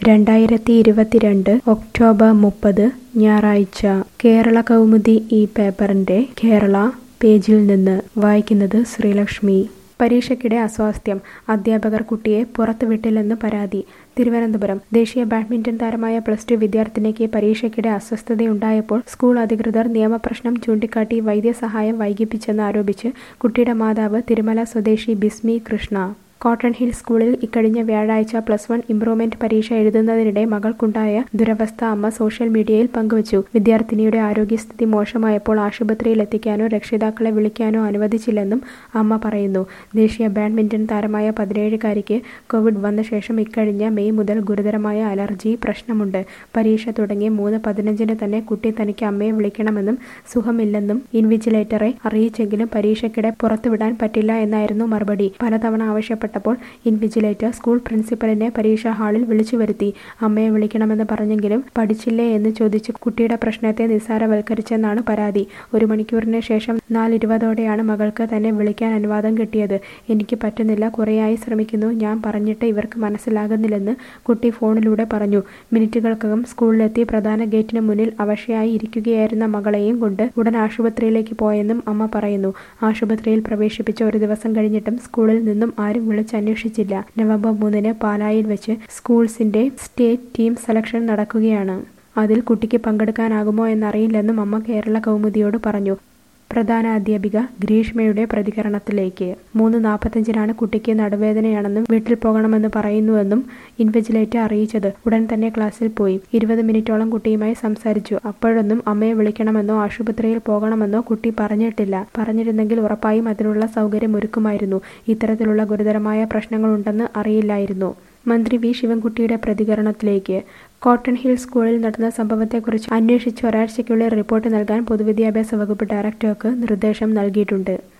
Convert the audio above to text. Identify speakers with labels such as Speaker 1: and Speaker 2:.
Speaker 1: രണ്ടായിരത്തി ഇരുപത്തിരണ്ട് ഒക്ടോബർ മുപ്പത് ഞായറാഴ്ച കേരള കൗമുദി ഈ പേപ്പറിന്റെ കേരള പേജിൽ നിന്ന് വായിക്കുന്നത് ശ്രീലക്ഷ്മി പരീക്ഷയ്ക്കിടെ അസ്വാസ്ഥ്യം അധ്യാപകർ കുട്ടിയെ പുറത്തുവിട്ടില്ലെന്ന് പരാതി തിരുവനന്തപുരം ദേശീയ ബാഡ്മിന്റൺ താരമായ പ്ലസ് ടു വിദ്യാർത്ഥിനിക്ക് പരീക്ഷയ്ക്കിടെ അസ്വസ്ഥതയുണ്ടായപ്പോൾ സ്കൂൾ അധികൃതർ നിയമപ്രശ്നം ചൂണ്ടിക്കാട്ടി വൈദ്യസഹായം വൈകിപ്പിച്ചെന്ന് ആരോപിച്ച് കുട്ടിയുടെ മാതാവ് തിരുമല സ്വദേശി ബിസ്മി കൃഷ്ണ കോട്ടൺ ഹിൽ സ്കൂളിൽ ഇക്കഴിഞ്ഞ വ്യാഴാഴ്ച പ്ലസ് വൺ ഇംപ്രൂവ്മെന്റ് പരീക്ഷ എഴുതുന്നതിനിടെ മകൾക്കുണ്ടായ ദുരവസ്ഥ അമ്മ സോഷ്യൽ മീഡിയയിൽ പങ്കുവച്ചു വിദ്യാർത്ഥിനിയുടെ ആരോഗ്യസ്ഥിതി മോശമായപ്പോൾ ആശുപത്രിയിൽ എത്തിക്കാനോ രക്ഷിതാക്കളെ വിളിക്കാനോ അനുവദിച്ചില്ലെന്നും അമ്മ പറയുന്നു ദേശീയ ബാഡ്മിന്റൺ താരമായ പതിനേഴുകാരിക്ക് കോവിഡ് വന്ന ശേഷം ഇക്കഴിഞ്ഞ മെയ് മുതൽ ഗുരുതരമായ അലർജി പ്രശ്നമുണ്ട് പരീക്ഷ തുടങ്ങി മൂന്ന് പതിനഞ്ചിന് തന്നെ കുട്ടി തനിക്ക് അമ്മയെ വിളിക്കണമെന്നും സുഖമില്ലെന്നും ഇൻവിജിലേറ്ററെ അറിയിച്ചെങ്കിലും പരീക്ഷയ്ക്കിടെ പുറത്തുവിടാൻ പറ്റില്ല എന്നായിരുന്നു മറുപടി പലതവണ ആവശ്യപ്പെട്ട പ്പെട്ടപ്പോൾ ഇൻവിജിലേറ്റർ സ്കൂൾ പ്രിൻസിപ്പലിനെ പരീക്ഷാ ഹാളിൽ വിളിച്ചു വരുത്തി അമ്മയെ വിളിക്കണമെന്ന് പറഞ്ഞെങ്കിലും പഠിച്ചില്ലേ എന്ന് ചോദിച്ച് കുട്ടിയുടെ പ്രശ്നത്തെ നിസ്സാരവൽക്കരിച്ചെന്നാണ് പരാതി ഒരു മണിക്കൂറിന് ശേഷം നാലിരുപതോടെയാണ് മകൾക്ക് തന്നെ വിളിക്കാൻ അനുവാദം കിട്ടിയത് എനിക്ക് പറ്റുന്നില്ല കുറേയായി ശ്രമിക്കുന്നു ഞാൻ പറഞ്ഞിട്ട് ഇവർക്ക് മനസ്സിലാകുന്നില്ലെന്ന് കുട്ടി ഫോണിലൂടെ പറഞ്ഞു മിനിറ്റുകൾക്കകം സ്കൂളിലെത്തി പ്രധാന ഗേറ്റിന് മുന്നിൽ അവശയായി ഇരിക്കുകയായിരുന്ന മകളെയും കൊണ്ട് ഉടൻ ആശുപത്രിയിലേക്ക് പോയെന്നും അമ്മ പറയുന്നു ആശുപത്രിയിൽ പ്രവേശിപ്പിച്ച ഒരു ദിവസം കഴിഞ്ഞിട്ടും സ്കൂളിൽ നിന്നും ആരും വിളിച്ചന്വേഷിച്ചില്ല നവംബർ മൂന്നിന് പാലായിൽ വെച്ച് സ്കൂൾസിന്റെ സ്റ്റേറ്റ് ടീം സെലക്ഷൻ നടക്കുകയാണ് അതിൽ കുട്ടിക്ക് പങ്കെടുക്കാനാകുമോ എന്നറിയില്ലെന്നും അമ്മ കേരള കൗമുദിയോട് പറഞ്ഞു പ്രധാന അധ്യാപിക ഗ്രീഷ്മയുടെ പ്രതികരണത്തിലേക്ക് മൂന്ന് നാൽപ്പത്തഞ്ചിനാണ് കുട്ടിക്ക് നടുവേദനയാണെന്നും വീട്ടിൽ പോകണമെന്ന് പറയുന്നുവെന്നും ഇൻവിജിലേറ്റർ അറിയിച്ചത് ഉടൻ തന്നെ ക്ലാസ്സിൽ പോയി ഇരുപത് മിനിറ്റോളം കുട്ടിയുമായി സംസാരിച്ചു അപ്പോഴൊന്നും അമ്മയെ വിളിക്കണമെന്നോ ആശുപത്രിയിൽ പോകണമെന്നോ കുട്ടി പറഞ്ഞിട്ടില്ല പറഞ്ഞിരുന്നെങ്കിൽ ഉറപ്പായും അതിനുള്ള സൗകര്യം ഒരുക്കുമായിരുന്നു ഇത്തരത്തിലുള്ള ഗുരുതരമായ പ്രശ്നങ്ങളുണ്ടെന്ന് അറിയില്ലായിരുന്നു മന്ത്രി വി ശിവൻകുട്ടിയുടെ പ്രതികരണത്തിലേക്ക് കോട്ടൺ ഹിൽ സ്കൂളിൽ നടന്ന സംഭവത്തെക്കുറിച്ച് അന്വേഷിച്ച് ഒരാഴ്ചയ്ക്കുള്ളിൽ റിപ്പോർട്ട് നൽകാൻ പൊതുവിദ്യാഭ്യാസ വകുപ്പ് ഡയറക്ടർക്ക് നിർദ്ദേശം നൽകിയിട്ടുണ്ട്